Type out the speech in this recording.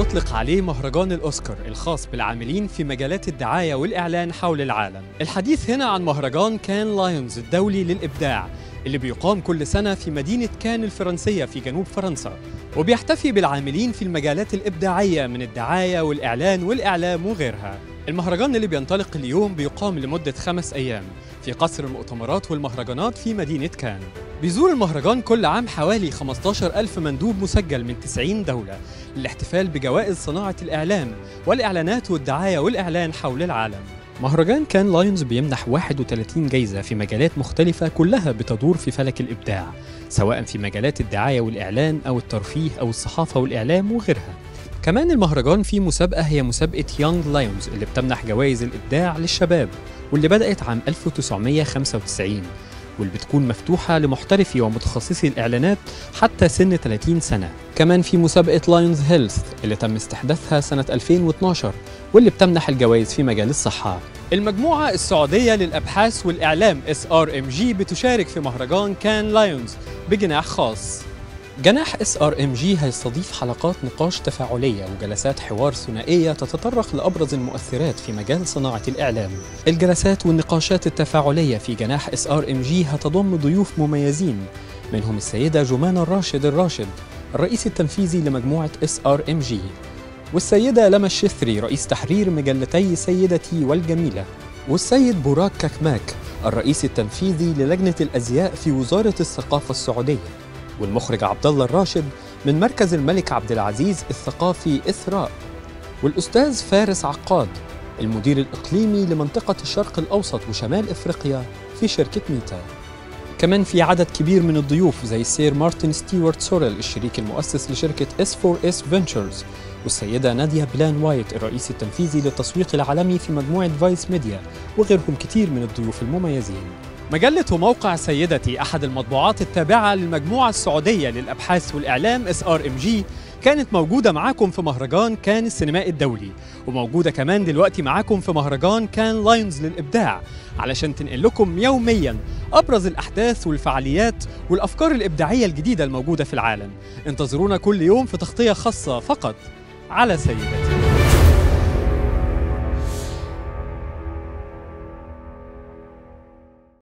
بيطلق عليه مهرجان الأوسكار الخاص بالعاملين في مجالات الدعاية والإعلان حول العالم الحديث هنا عن مهرجان كان لايونز الدولي للإبداع اللي بيقام كل سنة في مدينة كان الفرنسية في جنوب فرنسا وبيحتفي بالعاملين في المجالات الإبداعية من الدعاية والإعلان والإعلام وغيرها المهرجان اللي بينطلق اليوم بيقام لمدة خمس أيام في قصر المؤتمرات والمهرجانات في مدينة كان بيزور المهرجان كل عام حوالي 15 ألف مندوب مسجل من 90 دولة للاحتفال بجوائز صناعة الإعلام والإعلانات والدعاية والإعلان حول العالم مهرجان كان لايونز بيمنح 31 جايزة في مجالات مختلفة كلها بتدور في فلك الإبداع سواء في مجالات الدعاية والإعلان أو الترفيه أو الصحافة والإعلام وغيرها كمان المهرجان فيه مسابقة هي مسابقة يونج لايونز اللي بتمنح جوائز الإبداع للشباب واللي بدأت عام 1995 واللي بتكون مفتوحة لمحترفي ومتخصصي الإعلانات حتى سن 30 سنة كمان في مسابقة لايونز هيلث اللي تم استحداثها سنة 2012 واللي بتمنح الجوائز في مجال الصحة المجموعة السعودية للأبحاث والإعلام SRMG بتشارك في مهرجان كان لايونز بجناح خاص جناح اس ار ام جي هيستضيف حلقات نقاش تفاعليه وجلسات حوار ثنائيه تتطرق لابرز المؤثرات في مجال صناعه الاعلام. الجلسات والنقاشات التفاعليه في جناح اس ار ام جي هتضم ضيوف مميزين منهم السيده جمانه الراشد الراشد الرئيس التنفيذي لمجموعه اس ار ام جي والسيده لما الشثري رئيس تحرير مجلتي سيدتي والجميله والسيد براك ككماك الرئيس التنفيذي للجنه الازياء في وزاره الثقافه السعوديه والمخرج عبد الله الراشد من مركز الملك عبد العزيز الثقافي إثراء والأستاذ فارس عقاد المدير الإقليمي لمنطقة الشرق الأوسط وشمال إفريقيا في شركة ميتا كمان في عدد كبير من الضيوف زي السير مارتن ستيوارت سوريل الشريك المؤسس لشركة S4S Ventures والسيدة ناديا بلان وايت الرئيس التنفيذي للتسويق العالمي في مجموعة فايس ميديا وغيرهم كتير من الضيوف المميزين مجلة وموقع سيدتي أحد المطبوعات التابعة للمجموعة السعودية للأبحاث والإعلام SRMG كانت موجودة معاكم في مهرجان كان السينمائي الدولي وموجودة كمان دلوقتي معاكم في مهرجان كان لاينز للإبداع علشان تنقل لكم يوميا أبرز الأحداث والفعاليات والأفكار الإبداعية الجديدة الموجودة في العالم انتظرونا كل يوم في تغطية خاصة فقط على سيدتي